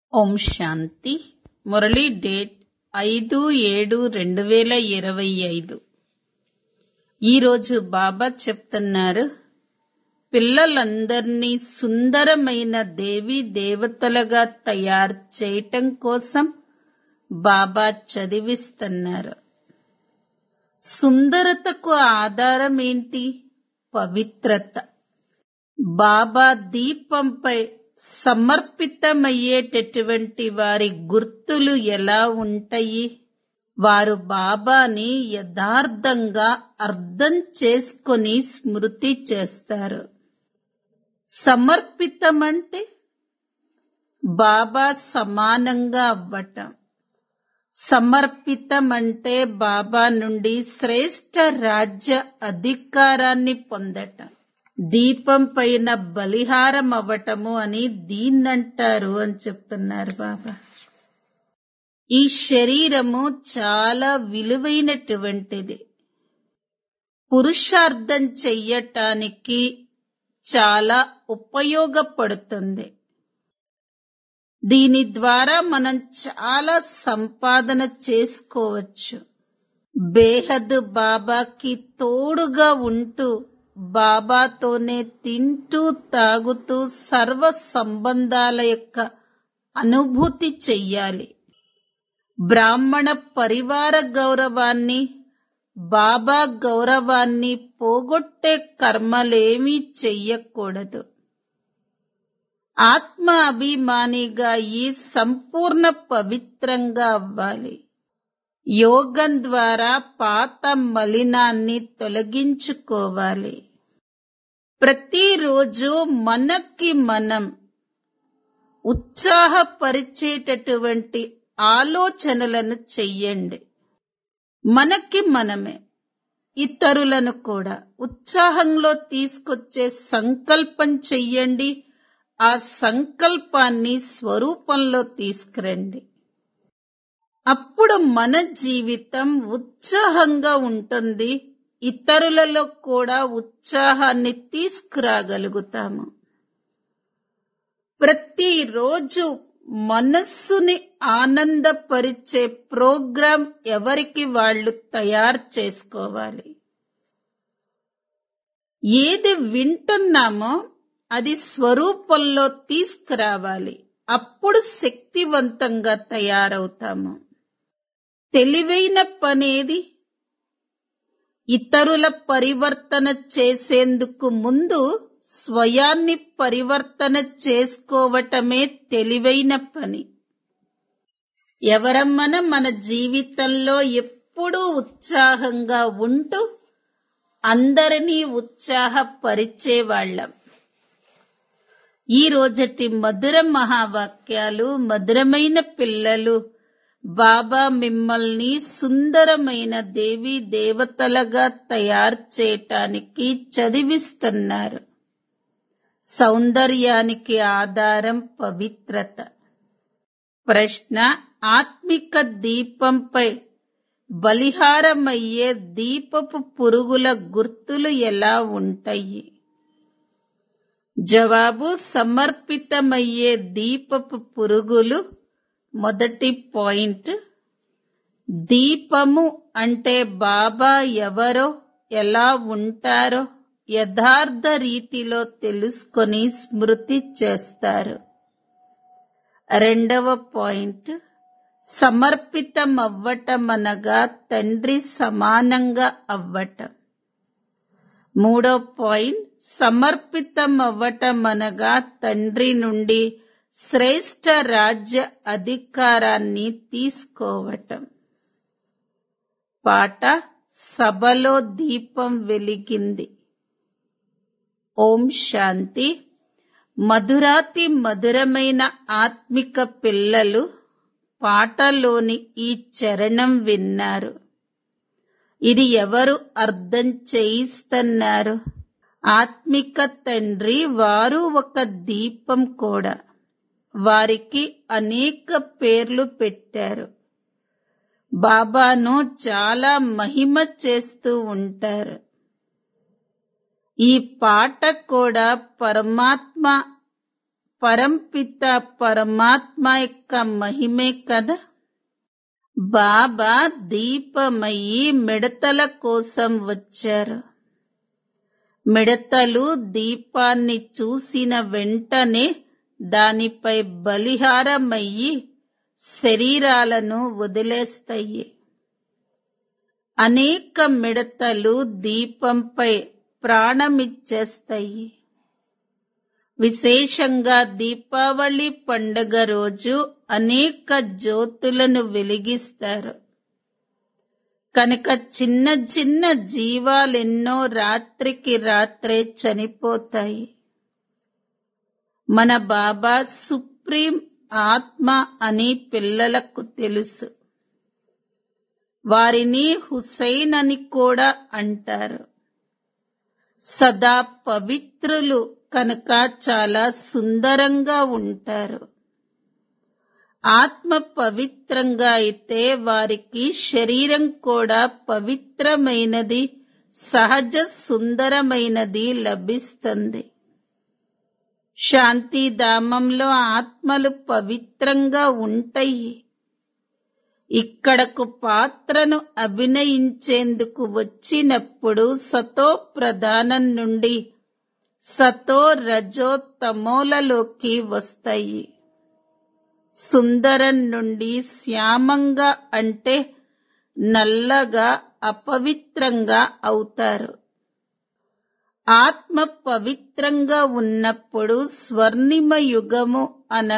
ఓం శాంతి Murali date ఐదు ఏడు రెండు వేల ఇరవై ఐదు ఈరోజు బాబా చెప్తున్నారు పిల్లలందర్నీ సుందరమైన దేవీ దేవతలుగా తయారు చేయటం కోసం బాబా చదివిస్తున్నారు సుందరతకు ఆధారం ఏంటి పవిత్రత బాబా దీపంపై సమర్పితమయ్యేటటువంటి వారి గుర్తులు ఎలా ఉంటాయి వారు బాబాని యథార్థంగా అర్థం చేసుకొని స్మృతి చేస్తారు సమర్పితమంటే బాబా సమానంగా అవ్వటం సమర్పితమంటే బాబా నుండి శ్రేష్ట రాజ్య అధికారాన్ని పొందటం దీపం పైన బలిహారం అవ్వటము అని దీన్నంటారు అని చెప్తున్నారు బాబా ఈ శరీరము చాలా విలువైనటువంటిది పురుషార్థం చెయ్యటానికి చాలా ఉపయోగపడుతుంది దీని ద్వారా మనం చాలా సంపాదన చేసుకోవచ్చు బేహద్ బాబాకి తోడుగా ఉంటూ బాబాతోనే తింటూ తాగుతూ సర్వ సంబంధాల యొక్క అనుభూతి చెయ్యాలి బ్రాహ్మణ పరివార గౌరవాన్ని బాబా గౌరవాన్ని పోగొట్టే కర్మలేమీ చెయ్యకూడదు ఆత్మ అభిమానిగా ఈ సంపూర్ణ పవిత్రంగా అవ్వాలి యోగం ద్వారా పాత మలినాన్ని తొలగించుకోవాలి ప్రతిరోజు మనకి మనం ఉత్సాహపరిచేటటువంటి ఆలోచనలను చెయ్యండి మనకి మనమే ఇతరులను కూడా ఉత్సాహంలో తీసుకొచ్చే సంకల్పం చెయ్యండి ఆ సంకల్పాన్ని స్వరూపంలో తీసుకురండి అప్పుడు మన జీవితం ఉత్సాహంగా ఉంటుంది ఇతరులలో కూడా ఉత్సాహాన్ని తీసుకురాగలుగుతాము ప్రతిరోజు మనస్సుని ఆనందపరిచే ప్రోగ్రాం ఎవరికి వాళ్ళు తయారు చేసుకోవాలి ఏది వింటున్నామో అది స్వరూపంలో తీసుకురావాలి అప్పుడు శక్తివంతంగా తయారవుతాము తెలివైన పనేది ఇతరుల పరివర్తన చేసేందుకు ముందు స్వయాన్ని పరివర్తన చేసుకోవటమే తెలివైన పని ఎవరమ్మన మన జీవితంలో ఎప్పుడూ ఉత్సాహంగా ఉంటూ అందరినీ ఉత్సాహపరిచేవాళ్లం ఈ రోజటి మధుర మహావాక్యాలు మధురమైన పిల్లలు బాబా మిమ్మల్ని సుందరమైన దేవి దేవతలుగా తయారు చేయటానికి చదివిస్తున్నారు సౌందర్యానికి ఆధారం పవిత్రత ప్రశ్న ఆత్మిక దీపంపై బలిహారమయ్యే దీపపు పురుగుల గుర్తులు ఎలా ఉంటాయి జవాబు సమర్పితమయ్యే దీపపు పురుగులు మొదటి పాయింట్ దీపము అంటే బాబా ఎవరో ఎలా ఉంటారో యథార్థ రీతిలో తెలుసుకొని స్మృతి చేస్తారు రెండవ పాయింట్ సమర్పితం అవ్వటం అనగా తండ్రి సమానంగా అవ్వటం మూడో పాయింట్ సమర్పితం అవ్వటం అనగా తండ్రి నుండి శ్రేష్ట రాజ్య అధికారాన్ని తీసుకోవటం పాట సభలో దీపం వెలిగింది ఓం శాంతి మధురాతి మధురమైన ఆత్మిక పిల్లలు పాటలోని ఈ చరణం విన్నారు ఇది ఎవరు అర్థం చేయిస్తున్నారు ఆత్మిక తండ్రి వారు ఒక దీపం కూడా వారికి అనేక పేర్లు పెట్టారు బాబాను చాలా మహిమ చేస్తూ ఉంటారు ఈ పాట కూడా పరమాత్మ పరంపిత పరమాత్మ యొక్క మహిమే కదా బాబా దీపమయ్యి మిడతల కోసం వచ్చారు మిడతలు దీపాన్ని చూసిన వెంటనే దానిపై బలిహారమయ్యి శరీరాలను వదిలేస్తాయి అనేక మిడతలు దీపంపై ప్రాణమిచ్చేస్తాయి విశేషంగా దీపావళి పండుగ రోజు అనేక జ్యోతులను వెలిగిస్తారు కనుక చిన్న చిన్న జీవాలెన్నో రాత్రికి రాత్రే చనిపోతాయి మన బాబా సుప్రీం ఆత్మ అని పిల్లలకు తెలుసు వారిని హుసైన్ అని కూడా అంటారు సదా పవిత్రులు కనుక చాలా సుందరంగా ఉంటారు ఆత్మ పవిత్రంగా అయితే వారికి శరీరం కూడా పవిత్రమైనది సహజ సుందరమైనది లభిస్తుంది శాంతిధామంలో ఆత్మలు పవిత్రంగా ఉంటాయి ఇక్కడకు పాత్రను అభినయించేందుకు వచ్చినప్పుడు సతో ప్రధానం నుండి సతో రజో తమోలలోకి వస్తాయి సుందరం నుండి శ్యామంగా అంటే నల్లగా అపవిత్రంగా అవుతారు ఆత్మ పవిత్రంగా ఉన్నప్పుడు స్వర్ణిమ యుగము అన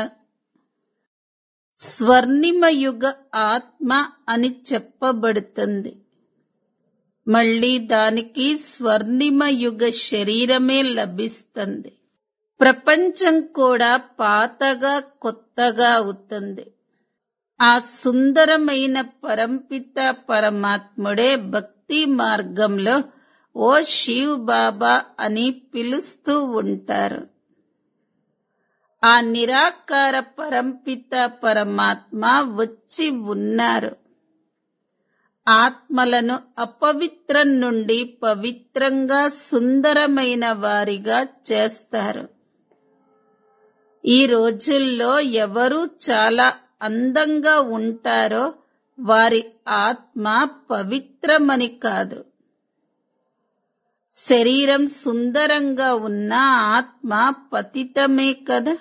స్వర్ణిమయుగ ఆత్మ అని చెప్పబడుతుంది మళ్ళీ దానికి స్వర్ణిమయుగ శరీరమే లభిస్తుంది ప్రపంచం కూడా పాతగా కొత్తగా అవుతుంది ఆ సుందరమైన పరంపిత పరమాత్ముడే భక్తి మార్గంలో ఓ శివ్ బాబా అని పిలుస్తూ ఉంటారు ఆ నిరాకార పరంపిత పరమాత్మ వచ్చి ఉన్నారు ఆత్మలను అపవిత్రం నుండి పవిత్రంగా సుందరమైన వారిగా చేస్తారు ఈ రోజుల్లో ఎవరు చాలా అందంగా ఉంటారో వారి ఆత్మ పవిత్రమని కాదు శరీరం సుందరంగా ఉన్న ఆత్మ పతితమే కదా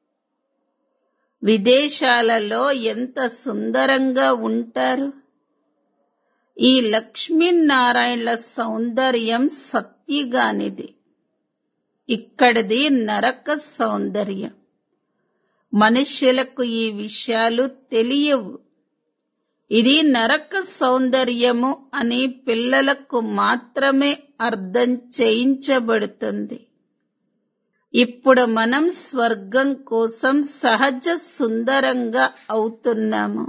విదేశాలలో ఎంత సుందరంగా ఉంటారు ఈ లక్ష్మీనారాయణల సౌందర్యం సత్యగానిది ఇక్కడిది నరక సౌందర్యం మనుష్యులకు ఈ విషయాలు తెలియవు ఇది నరక సౌందర్యము అని పిల్లలకు మాత్రమే అర్థం చేయించబడుతుంది ఇప్పుడు మనం స్వర్గం కోసం సహజ సుందరంగా అవుతున్నాము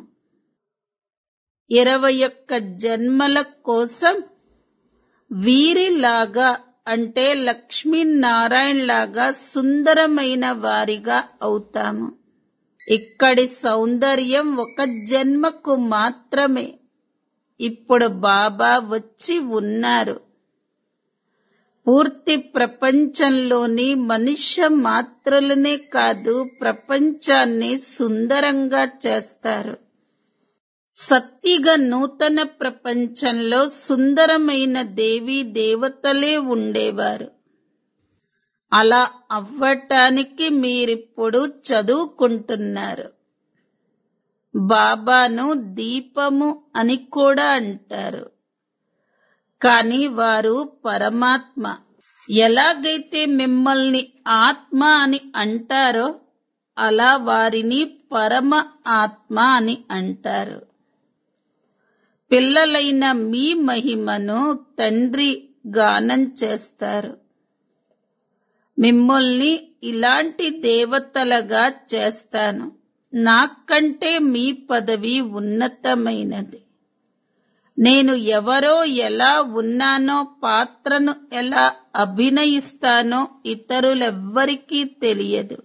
ఇరవై ఒక్క జన్మల కోసం వీరిలాగా అంటే లక్ష్మీనారాయణ లాగా సుందరమైన వారిగా అవుతాము ఇక్కడి సౌందర్యం ఒక జన్మకు మాత్రమే ఇప్పుడు బాబా వచ్చి ఉన్నారు పూర్తి ప్రపంచంలోని మనుష్య మాత్రులనే కాదు ప్రపంచాన్ని సుందరంగా చేస్తారు సత్తిగా నూతన ప్రపంచంలో సుందరమైన దేవీ దేవతలే ఉండేవారు అలా అవ్వటానికి మీరిప్పుడు చదువుకుంటున్నారు బాబాను దీపము అని కూడా అంటారు కానీ వారు పరమాత్మ ఎలాగైతే మిమ్మల్ని ఆత్మ అని అంటారో అలా వారిని పరమ ఆత్మ అని అంటారు పిల్లలైన మీ మహిమను తండ్రి గానం చేస్తారు మిమ్మల్ని ఇలాంటి దేవతలుగా చేస్తాను నాకంటే మీ పదవి ఉన్నతమైనది నేను ఎవరో ఎలా ఉన్నానో పాత్రను ఎలా అభినయిస్తానో ఇతరులెవ్వరికీ తెలియదు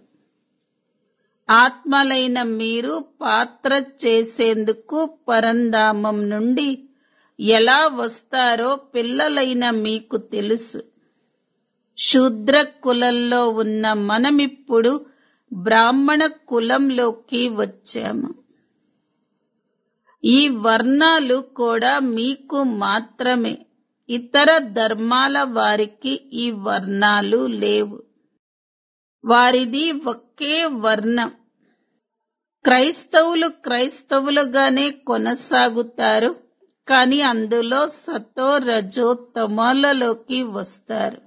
ఆత్మలైన మీరు పాత్ర చేసేందుకు పరంధామం నుండి ఎలా వస్తారో పిల్లలైన మీకు తెలుసు శూద్ర కులంలో ఉన్న మనమిప్పుడు బ్రాహ్మణ కులంలోకి వచ్చాము ఈ వర్ణాలు కూడా మీకు మాత్రమే ఇతర ధర్మాల వారికి ఈ వర్ణాలు లేవు వారిది ఒకే వర్ణం క్రైస్తవులు క్రైస్తవులుగానే కొనసాగుతారు కానీ అందులో సతో రజో తమోలలోకి వస్తారు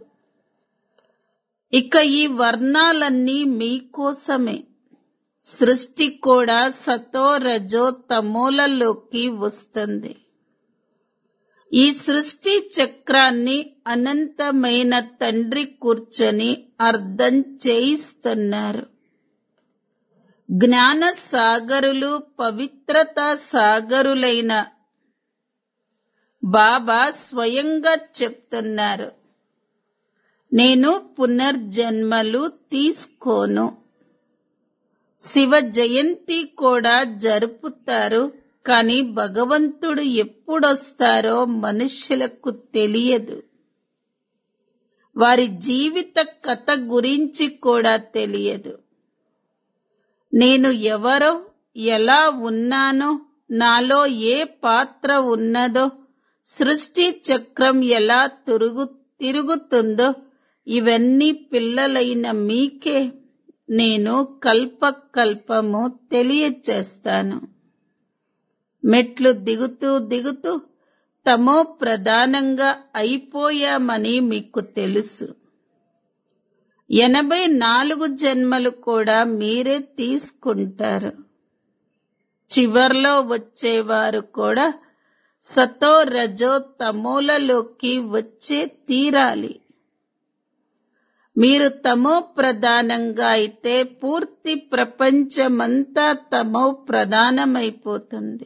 ఇక ఈ వర్ణాలన్నీ మీకోసమే సృష్టి కూడా సతో రజో తమోలలోకి వస్తుంది ఈ సృష్టి చక్రాన్ని అనంతమైన తండ్రి కూర్చొని అర్థం చేయిస్తున్నారు జ్ఞాన సాగరులు పవిత్రత సాగరులైన బాబా స్వయంగా చెప్తున్నారు నేను పునర్జన్మలు తీసుకోను శివ జయంతి కూడా జరుపుతారు కానీ భగవంతుడు ఎప్పుడొస్తారో మనుష్యులకు తెలియదు వారి జీవిత కథ గురించి కూడా తెలియదు నేను ఎవరో ఎలా ఉన్నానో నాలో ఏ పాత్ర ఉన్నదో సృష్టి చక్రం ఎలా తిరుగు తిరుగుతుందో ఇవన్నీ పిల్లలైన మీకే నేను కల్పకల్పము తెలియచేస్తాను మెట్లు దిగుతూ దిగుతూ తమో ప్రధానంగా అయిపోయామని మీకు తెలుసు ఎనభై నాలుగు జన్మలు కూడా మీరే తీసుకుంటారు చివర్లో వచ్చేవారు కూడా సతో రజో తమోలలోకి వచ్చే తీరాలి మీరు తమో ప్రధానంగా అయితే పూర్తి ప్రపంచమంతా తమో ప్రధానమైపోతుంది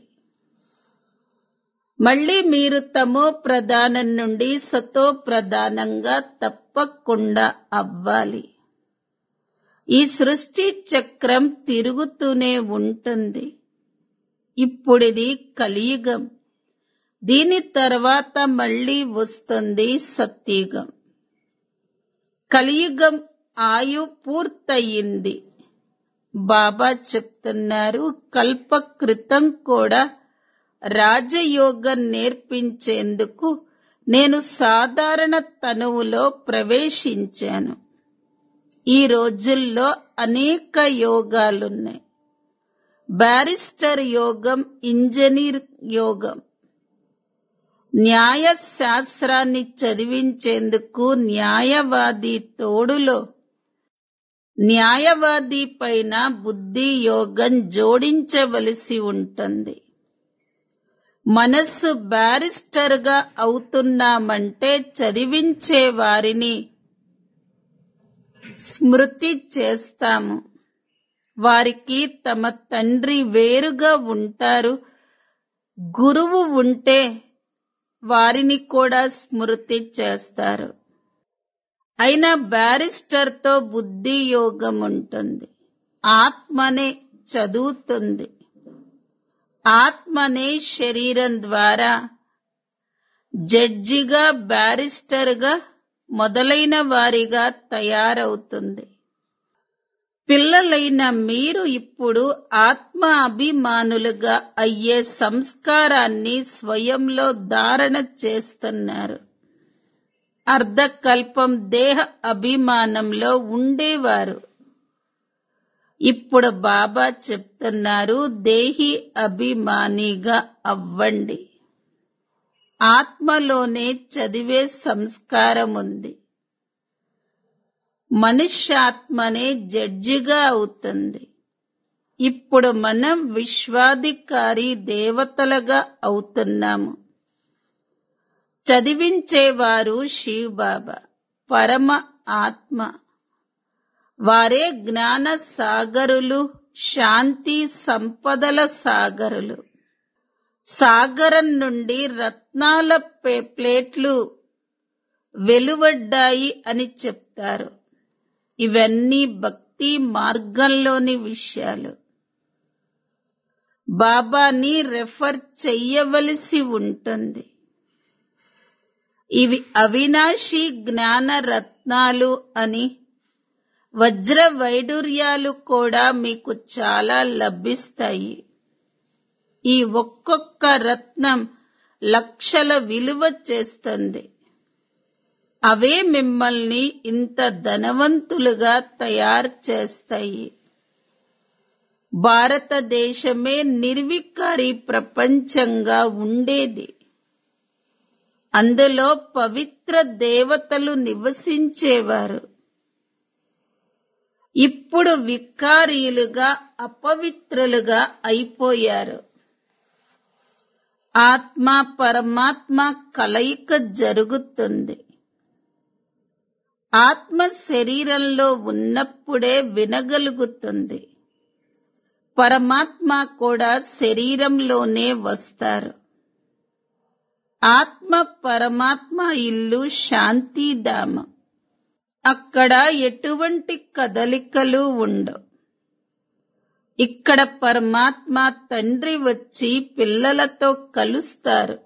మళ్ళీ మీరు తమో ప్రధానం నుండి సతో ప్రధానంగా తప్పకుండా అవ్వాలి ఈ సృష్టి చక్రం తిరుగుతూనే ఉంటుంది ఇప్పుడిది కలియుగం దీని తర్వాత మళ్ళీ వస్తుంది సత్యుగం కలియుగం ఆయు పూర్తయింది బాబా చెప్తున్నారు కల్ప క్రితం కూడా రాజయోగం నేర్పించేందుకు నేను సాధారణ తనువులో ప్రవేశించాను ఈ రోజుల్లో అనేక యోగాలున్నాయి బ్యారిస్టర్ యోగం ఇంజనీర్ యోగం న్యాయ శాస్త్రాన్ని చదివించేందుకు న్యాయవాది తోడులో న్యాయవాది పైన బుద్ధి యోగం జోడించవలసి ఉంటుంది మనస్సు బ్యారిస్టర్గా అవుతున్నామంటే చదివించే వారిని స్మృతి చేస్తాము వారికి తమ తండ్రి వేరుగా ఉంటారు గురువు ఉంటే వారిని కూడా స్మృతి చేస్తారు అయినా బ్యారిస్టర్తో బుద్ధి యోగం ఉంటుంది ఆత్మనే చదువుతుంది ఆత్మనే శరీరం ద్వారా జడ్జిగా బ్యారిస్టర్గా మొదలైన వారిగా తయారవుతుంది పిల్లలైన మీరు ఇప్పుడు ఆత్మ అభిమానులుగా అయ్యే సంస్కారాన్ని స్వయంలో ధారణ చేస్తున్నారు అర్ధకల్పం దేహ అభిమానంలో ఉండేవారు ఇప్పుడు బాబా చెప్తున్నారు దేహి అభిమానిగా అవ్వండి ఆత్మలోనే చదివే సంస్కారం ఉంది మనుష్యాత్మనే జడ్జిగా అవుతుంది ఇప్పుడు మనం విశ్వాధికారి దేవతలుగా అవుతున్నాము చదివించేవారు శివ్ బాబా పరమ ఆత్మ వారే జ్ఞాన సాగరులు శాంతి సంపదల సాగరులు సాగరం నుండి రత్నాల పే- ప్లేట్లు వెలువడ్డాయి అని చెప్తారు ఇవన్నీ భక్తి మార్గంలోని విషయాలు బాబాని రెఫర్ చెయ్యవలసి ఉంటుంది ఇవి అవినాశి జ్ఞాన రత్నాలు అని వజ్ర వైడూర్యాలు కూడా మీకు చాలా లభిస్తాయి ఈ ఒక్కొక్క రత్నం లక్షల విలువ చేస్తుంది అవే మిమ్మల్ని ఇంత ధనవంతులుగా తయారు చేస్తాయి భారతదేశమే నిర్వికారి ప్రపంచంగా ఉండేది అందులో పవిత్ర దేవతలు నివసించేవారు ఇప్పుడు వికారీలుగా అపవిత్రులుగా అయిపోయారు ఆత్మ పరమాత్మ కలయిక జరుగుతుంది ఆత్మ శరీరంలో ఉన్నప్పుడే వినగలుగుతుంది పరమాత్మ కూడా శరీరంలోనే వస్తారు ఆత్మ పరమాత్మ ఇల్లు శాంతిధామం అక్కడ ఎటువంటి కదలికలు ఉండవు ఇక్కడ పరమాత్మ తండ్రి వచ్చి పిల్లలతో కలుస్తారు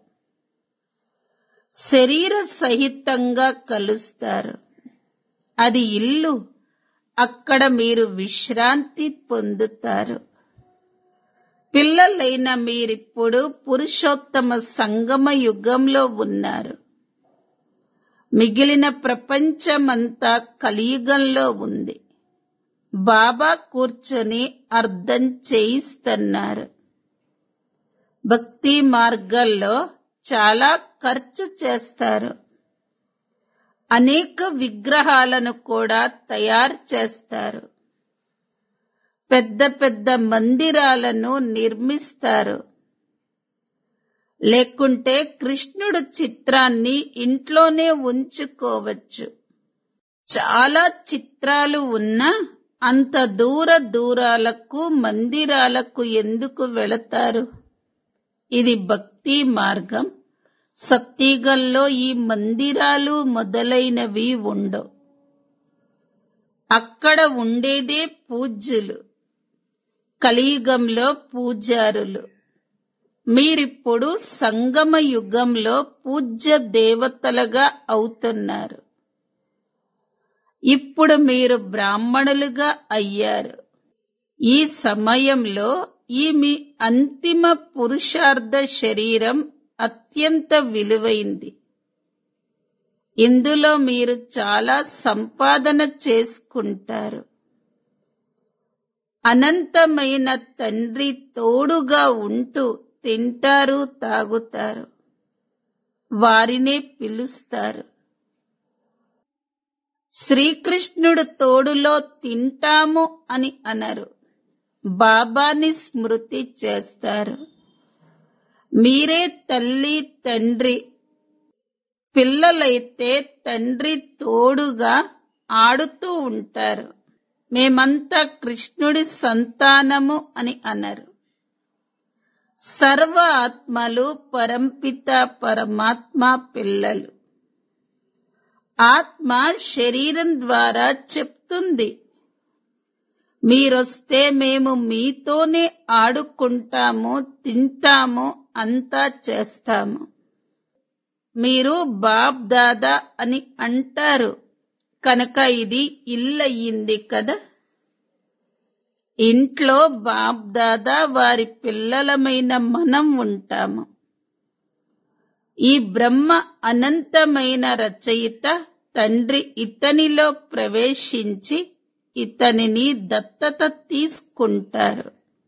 శరీర సహితంగా కలుస్తారు అది ఇల్లు అక్కడ మీరు విశ్రాంతి పొందుతారు పిల్లలైన మీరిప్పుడు పురుషోత్తమ సంగమ యుగంలో ఉన్నారు మిగిలిన ప్రపంచమంతా కలియుగంలో ఉంది బాబా కూర్చొని అర్థం చేయిస్తున్నారు భక్తి మార్గాల్లో చాలా ఖర్చు చేస్తారు అనేక విగ్రహాలను కూడా తయారు చేస్తారు పెద్ద పెద్ద మందిరాలను నిర్మిస్తారు లేకుంటే కృష్ణుడు చిత్రాన్ని ఇంట్లోనే ఉంచుకోవచ్చు చాలా చిత్రాలు ఉన్నా అంత దూర దూరాలకు మందిరాలకు ఎందుకు వెళతారు ఇది భక్తి మార్గం సత్యగంలో ఈ మందిరాలు మొదలైనవి ఉండవు అక్కడ ఉండేదే పూజ్యులు కలియుగంలో పూజారులు మీరిప్పుడు సంగమ యుగంలో పూజ్య దేవతలుగా అవుతున్నారు ఇప్పుడు మీరు బ్రాహ్మణులుగా అయ్యారు ఈ సమయంలో ఈ మీ అంతిమ పురుషార్థ శరీరం అత్యంత విలువైంది ఇందులో మీరు చాలా సంపాదన చేసుకుంటారు అనంతమైన తండ్రి తోడుగా ఉంటూ తింటారు తాగుతారు వారినే పిలుస్తారు శ్రీకృష్ణుడు తోడులో తింటాము అని అనరు బాబాని స్మృతి చేస్తారు మీరే తల్లి తండ్రి పిల్లలైతే తండ్రి తోడుగా ఆడుతూ ఉంటారు మేమంతా కృష్ణుడి సంతానము అని అన్నారు సర్వ ఆత్మలు పరంపిత పరమాత్మ పిల్లలు ఆత్మ శరీరం ద్వారా చెప్తుంది మీరొస్తే మేము మీతోనే ఆడుకుంటాము తింటాము అంతా చేస్తాము మీరు బాబ్ దాదా అని అంటారు కనుక ఇది ఇల్లయింది కదా ఇంట్లో బాబ్ దాదా వారి పిల్లలమైన మనం ఉంటాము ఈ బ్రహ్మ అనంతమైన రచయిత తండ్రి ఇతనిలో ప్రవేశించి ఇతనిని దత్తత తీసుకుంటారు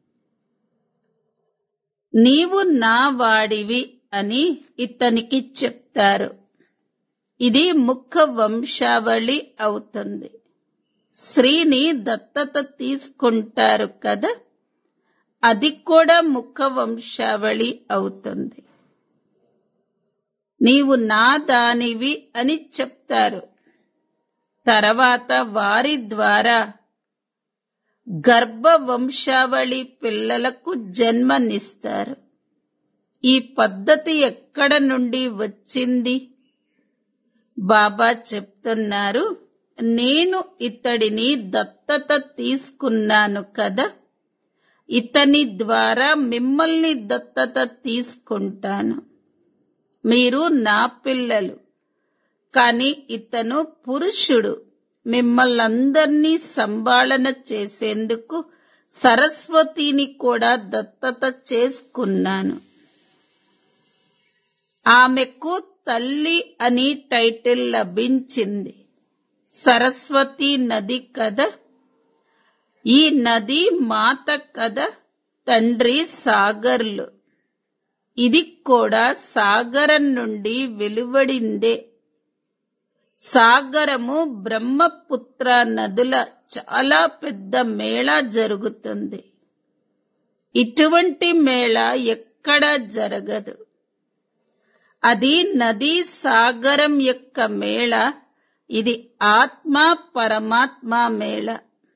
నీవు నా వాడివి అని ఇతనికి చెప్తారు ఇది ముఖ వంశావళి అవుతుంది స్త్రీని దత్తత తీసుకుంటారు కదా అది కూడా ముఖ వంశావళి అవుతుంది నీవు నా దానివి అని చెప్తారు తర్వాత వారి ద్వారా గర్భ వంశావళి పిల్లలకు జన్మనిస్తారు ఈ పద్ధతి ఎక్కడ నుండి వచ్చింది బాబా చెప్తున్నారు నేను ఇతడిని దత్తత తీసుకున్నాను కదా ఇతని ద్వారా మిమ్మల్ని దత్తత తీసుకుంటాను మీరు నా పిల్లలు కాని ఇతను పురుషుడు మిమ్మల్నందర్నీ సంభాళన చేసేందుకు సరస్వతిని కూడా దత్తత చేసుకున్నాను ఆమెకు తల్లి అని టైటిల్ లభించింది సరస్వతి నది కదా ఈ నది మాత కదా తండ్రి సాగర్లు ఇది కూడా సాగరం నుండి వెలువడిందే సాగరము బ్రహ్మపుత్ర నదుల చాలా పెద్ద మేళ జరుగుతుంది ఇటువంటి మేళ ఎక్కడా జరగదు అది నదీ సాగరం యొక్క మేళ ఇది ఆత్మ పరమాత్మ మేళ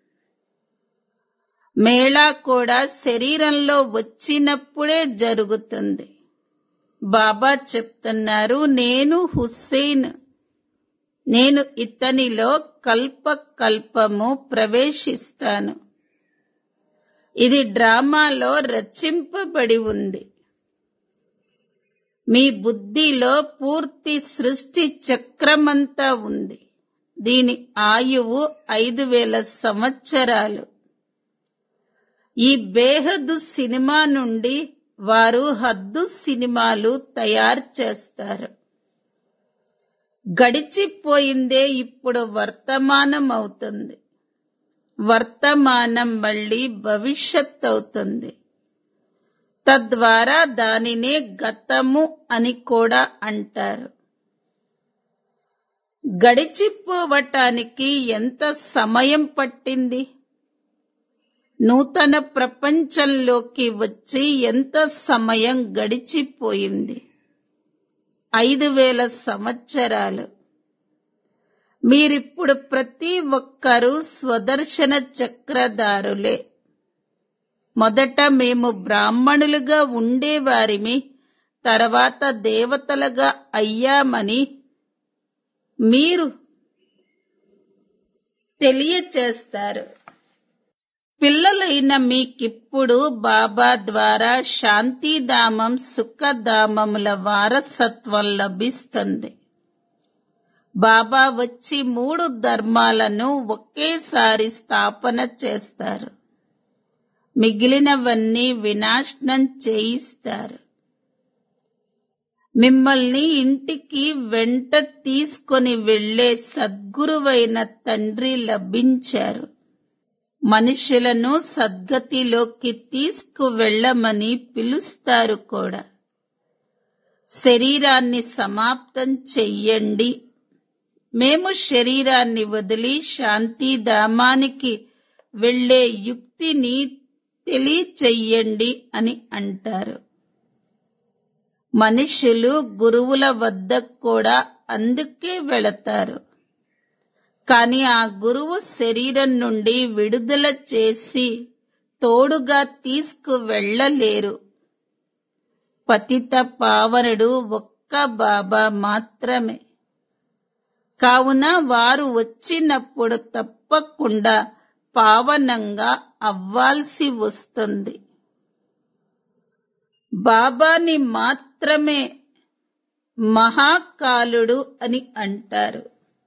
మేళా కూడా శరీరంలో వచ్చినప్పుడే జరుగుతుంది బాబా చెప్తున్నారు నేను హుస్సేన్ నేను ఇతనిలో కల్ప కల్పము ప్రవేశిస్తాను ఇది డ్రామాలో రచింపబడి ఉంది మీ బుద్ధిలో పూర్తి సృష్టి చక్రమంతా ఉంది దీని ఆయువు ఐదు వేల సంవత్సరాలు ఈ బేహద్దు సినిమా నుండి వారు హద్దు సినిమాలు తయారు చేస్తారు గడిచిపోయిందే ఇప్పుడు వర్తమానం అవుతుంది వర్తమానం మళ్ళీ భవిష్యత్ అవుతుంది తద్వారా దానినే గతము అని కూడా అంటారు గడిచిపోవటానికి ఎంత సమయం పట్టింది నూతన ప్రపంచంలోకి వచ్చి ఎంత సమయం గడిచిపోయింది ఐదు వేల సంవత్సరాలు మీరిప్పుడు ప్రతి ఒక్కరూ స్వదర్శన చక్రధారులే మొదట మేము బ్రాహ్మణులుగా ఉండేవారిమి తర్వాత దేవతలుగా అయ్యామని మీరు తెలియచేస్తారు పిల్లలైన మీకిప్పుడు బాబా ద్వారా శాంతిధామం సుఖధామముల వారసత్వం లభిస్తుంది బాబా వచ్చి మూడు ధర్మాలను ఒకేసారి స్థాపన చేస్తారు మిగిలినవన్నీ వినాశనం చేయిస్తారు మిమ్మల్ని ఇంటికి వెంట తీసుకొని వెళ్లే సద్గురువైన తండ్రి లభించారు మనుషులను సద్గతిలోకి తీసుకువెళ్ళమని పిలుస్తారు కూడా శరీరాన్ని సమాప్తం చెయ్యండి మేము శరీరాన్ని వదిలి శాంతిధామానికి వెళ్లే యుక్తిని తెలియచెయ్యండి అని అంటారు మనుషులు గురువుల వద్దకు కూడా అందుకే వెళతారు కాని ఆ గురువు శరీరం నుండి విడుదల చేసి తోడుగా తీసుకువెళ్ళలేరు పతిత పావనుడు ఒక్క బాబా మాత్రమే కావున వారు వచ్చినప్పుడు తప్పకుండా పావనంగా అవ్వాల్సి వస్తుంది బాబాని మాత్రమే మహాకాలుడు అని అంటారు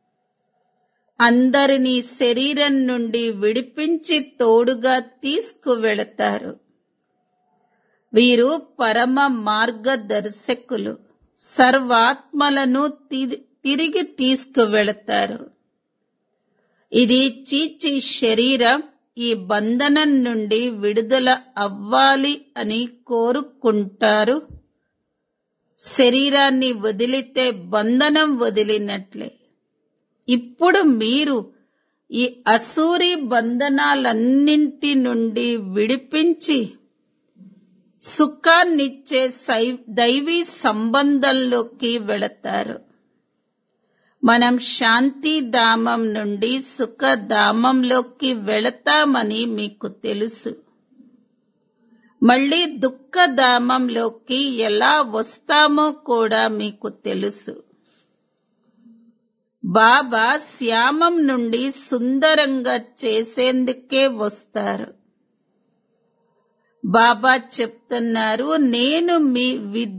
అందరినీ శరీరం నుండి విడిపించి తోడుగా తీసుకువెళతారు వీరు పరమ మార్గదర్శకులు సర్వాత్మలను తి- తిరిగి తీసుకువెళతారు ఇది చీచి శరీరం ఈ బంధనం నుండి విడుదల అవ్వాలి అని కోరుకుంటారు శరీరాన్ని వదిలితే బంధనం వదిలినట్లే ఇప్పుడు మీరు ఈ అసూరి బంధనాలన్నింటి నుండి విడిపించి సుఖాన్నిచ్చే సై- దైవీ సంబంధంలోకి వెళతారు మనం శాంతిధామం నుండి సుఖధామంలోకి వెళతామని మీకు తెలుసు మళ్ళీ దుఃఖధామంలోకి ఎలా వస్తామో కూడా మీకు తెలుసు బాబా శ్యామం నుండి సుందరంగా చేసేందుకే వస్తారు బాబా చెప్తున్నారు నేను మీ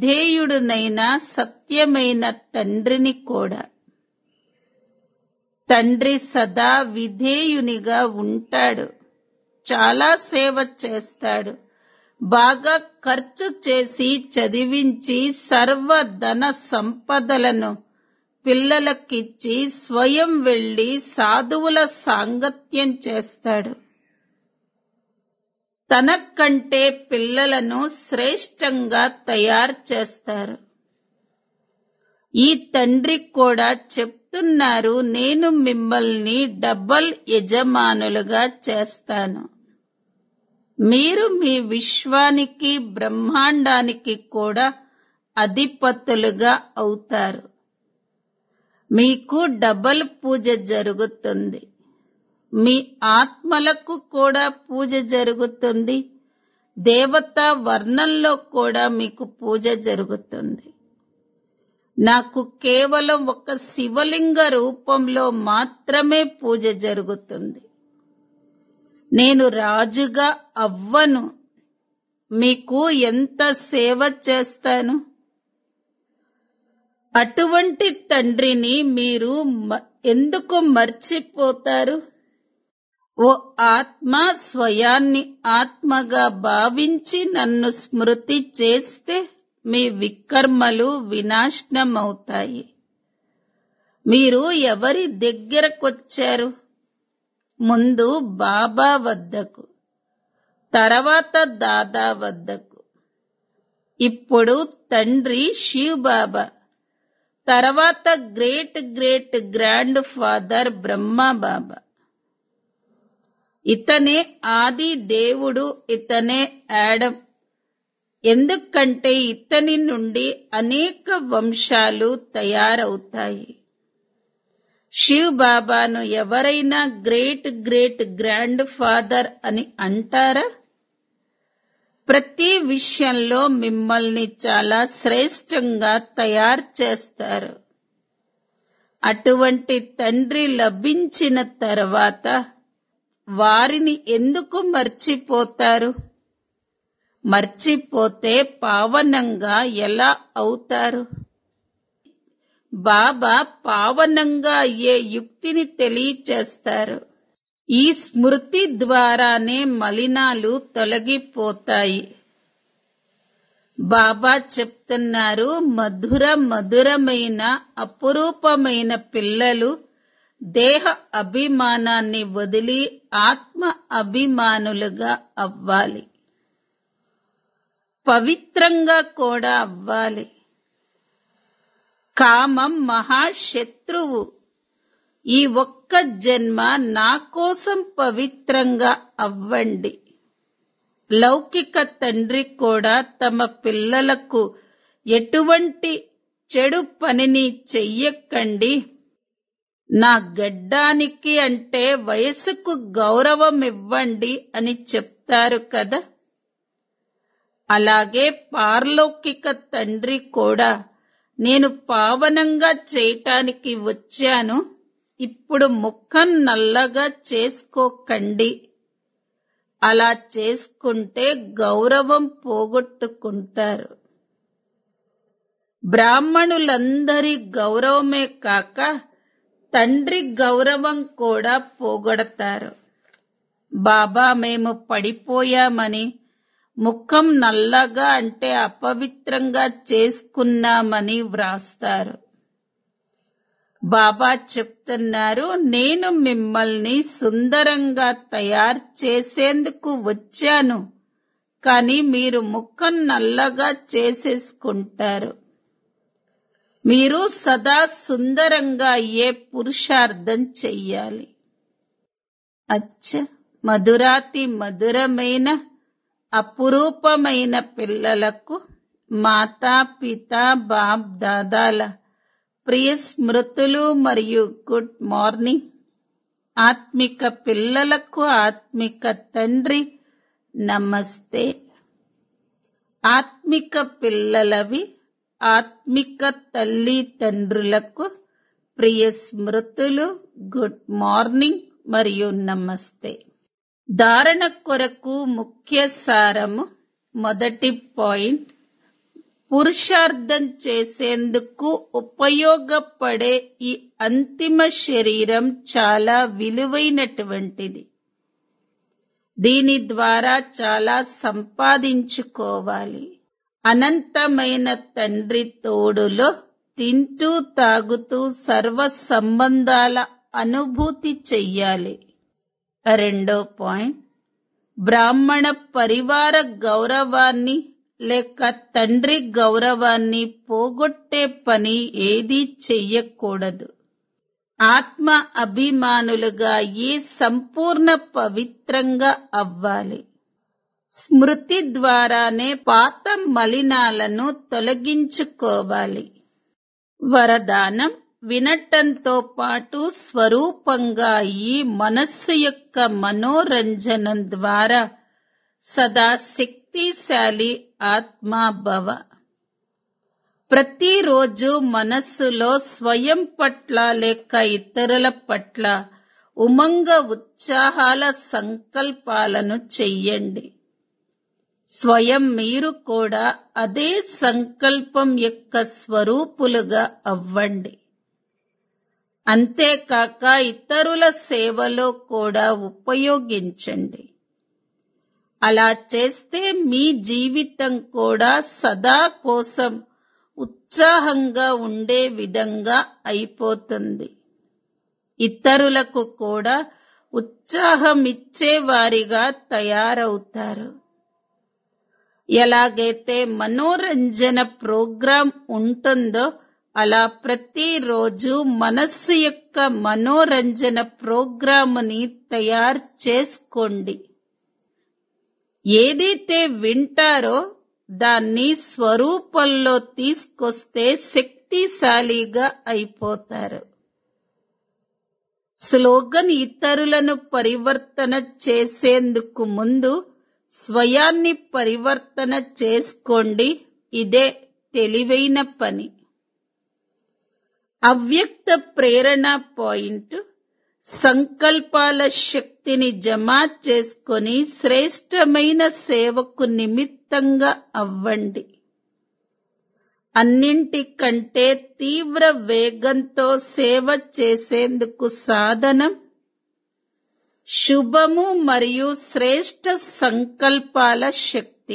విధేయుడునైన సత్యమైన తండ్రిని కూడా తండ్రి సదా విధేయునిగా ఉంటాడు చాలా సేవ చేస్తాడు బాగా ఖర్చు చేసి చదివించి సర్వ ధన సంపదలను పిల్లలకిచ్చి స్వయం వెళ్లి సాధువుల సాంగత్యం చేస్తాడు తన కంటే పిల్లలను శ్రేష్టంగా తయారు చేస్తారు ఈ తండ్రి కూడా చెప్తున్నారు నేను మిమ్మల్ని డబల్ యజమానులుగా చేస్తాను మీరు మీ విశ్వానికి బ్రహ్మాండానికి కూడా అధిపతులుగా అవుతారు మీకు డబల్ పూజ జరుగుతుంది మీ ఆత్మలకు కూడా పూజ జరుగుతుంది దేవతా వర్ణంలో కూడా మీకు పూజ జరుగుతుంది నాకు కేవలం ఒక శివలింగ రూపంలో మాత్రమే పూజ జరుగుతుంది నేను రాజుగా అవ్వను మీకు ఎంత సేవ చేస్తాను అటువంటి తండ్రిని మీరు మ- ఎందుకు మర్చిపోతారు ఓ ఆత్మ స్వయాన్ని ఆత్మగా భావించి నన్ను స్మృతి చేస్తే మీ వికర్మలు వినాశనమవుతాయి మీరు ఎవరి దగ్గరకొచ్చారు ముందు బాబా వద్దకు తర్వాత దాదా వద్దకు ఇప్పుడు తండ్రి శివ్ బాబా తర్వాత great great grandfather Brahma Baba ఇతనే ఆది దేవుడు ఇతనే యాడమ్ ఎందుకంటే ఇతని నుండి అనేక వంశాలు తయారవుతాయి శివ్ బాబాను ఎవరైనా గ్రేట్ గ్రేట్ గ్రాండ్ ఫాదర్ అని అంటారా ప్రతి విషయంలో మిమ్మల్ని చాలా శ్రేష్టంగా తయారు చేస్తారు అటువంటి తండ్రి లభించిన తర్వాత వారిని ఎందుకు మర్చిపోతారు మర్చిపోతే పావనంగా ఎలా అవుతారు బాబా పావనంగా అయ్యే యుక్తిని తెలియచేస్తారు ఈ స్మృతి ద్వారానే మలినాలు తొలగిపోతాయి బాబా చెప్తున్నారు మధుర మధురమైన అపురూపమైన పిల్లలు దేహ అభిమానాన్ని వదిలి ఆత్మ అభిమానులుగా అవ్వాలి పవిత్రంగా కూడా అవ్వాలి కామం మహాశత్రువు ఈ ఒక్క జన్మ నా కోసం పవిత్రంగా అవ్వండి లౌకిక తండ్రి కూడా తమ పిల్లలకు ఎటువంటి చెడు పనిని చెయ్యకండి నా గడ్డానికి అంటే వయసుకు గౌరవం ఇవ్వండి అని చెప్తారు కదా అలాగే పారలౌకిక తండ్రి కూడా నేను పావనంగా చేయటానికి వచ్చాను ఇప్పుడు ముఖం నల్లగా చేసుకోకండి అలా చేసుకుంటే గౌరవం పోగొట్టుకుంటారు బ్రాహ్మణులందరి గౌరవమే కాక తండ్రి గౌరవం కూడా పోగొడతారు బాబా మేము పడిపోయామని ముఖం నల్లగా అంటే అపవిత్రంగా చేసుకున్నామని వ్రాస్తారు బాబా చెప్తున్నారు నేను మిమ్మల్ని సుందరంగా తయారు చేసేందుకు వచ్చాను కానీ మీరు ముఖం నల్లగా చేసేసుకుంటారు మీరు సదా సుందరంగా అయ్యే పురుషార్థం చెయ్యాలి అచ్చ మధురాతి మధురమైన అపురూపమైన పిల్లలకు మాతా పిత బాప్ దాదాల ప్రియ స్మృతులు మరియు గుడ్ మార్నింగ్ ఆత్మిక పిల్లలకు ఆత్మిక తండ్రి నమస్తే ఆత్మిక పిల్లలవి ఆత్మిక తల్లి తండ్రులకు ప్రియ స్మృతులు గుడ్ మార్నింగ్ మరియు నమస్తే ధారణ కొరకు ముఖ్య సారము మొదటి పాయింట్ పురుషార్థం చేసేందుకు ఉపయోగపడే ఈ అంతిమ శరీరం చాలా విలువైనటువంటిది దీని ద్వారా చాలా సంపాదించుకోవాలి అనంతమైన తండ్రి తోడులో తింటూ తాగుతూ సర్వ సంబంధాల అనుభూతి చెయ్యాలి రెండో పాయింట్ బ్రాహ్మణ పరివార గౌరవాన్ని లేక తండ్రి గౌరవాన్ని పోగొట్టే పని ఏదీ చెయ్యకూడదు ఆత్మ అభిమానులుగా ఈ సంపూర్ణ పవిత్రంగా అవ్వాలి స్మృతి ద్వారానే పాత మలినాలను తొలగించుకోవాలి వరదానం వినటంతో పాటు స్వరూపంగా ఈ మనస్సు యొక్క మనోరంజనం ద్వారా సదా శక్తిశాలి ఆత్మాభవ ప్రతిరోజు మనస్సులో స్వయం పట్ల లేక ఇతరుల పట్ల ఉమంగ ఉత్సాహాల సంకల్పాలను చెయ్యండి స్వయం మీరు కూడా అదే సంకల్పం యొక్క స్వరూపులుగా అవ్వండి అంతేకాక ఇతరుల సేవలో కూడా ఉపయోగించండి అలా చేస్తే మీ జీవితం కూడా సదా కోసం ఉత్సాహంగా ఉండే విధంగా అయిపోతుంది ఇతరులకు కూడా ఉత్సాహమిచ్చే వారిగా తయారవుతారు ఎలాగైతే మనోరంజన ప్రోగ్రాం ఉంటుందో అలా ప్రతిరోజు మనస్సు యొక్క మనోరంజన ప్రోగ్రాముని తయారు చేసుకోండి ఏదైతే వింటారో దాన్ని స్వరూపంలో తీసుకొస్తే శక్తిశాలిగా అయిపోతారు స్లోగన్ ఇతరులను పరివర్తన చేసేందుకు ముందు స్వయాన్ని పరివర్తన చేసుకోండి ఇదే తెలివైన పని అవ్యక్త ప్రేరణ పాయింట్ సంకల్పాల శక్తిని జమా చేసుకొని శ్రేష్టమైన సేవకు నిమిత్తంగా అవ్వండి అన్నింటికంటే తీవ్ర వేగంతో సేవ చేసేందుకు సాధనం శుభము మరియు శ్రేష్ట సంకల్పాల శక్తి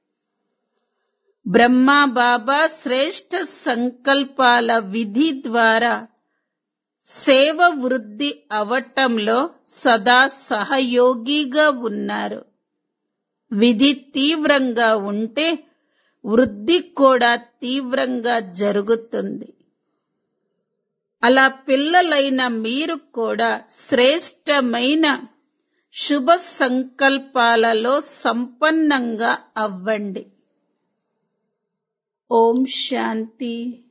బ్రహ్మ బాబా శ్రేష్ట సంకల్పాల విధి ద్వారా సేవ వృద్ధి అవటంలో సదా సహయోగిగా ఉన్నారు విధి తీవ్రంగా ఉంటే వృద్ధి కూడా తీవ్రంగా జరుగుతుంది అలా పిల్లలైన మీరు కూడా శ్రేష్టమైన శుభ సంకల్పాలలో సంపన్నంగా అవ్వండి ఓం శాంతి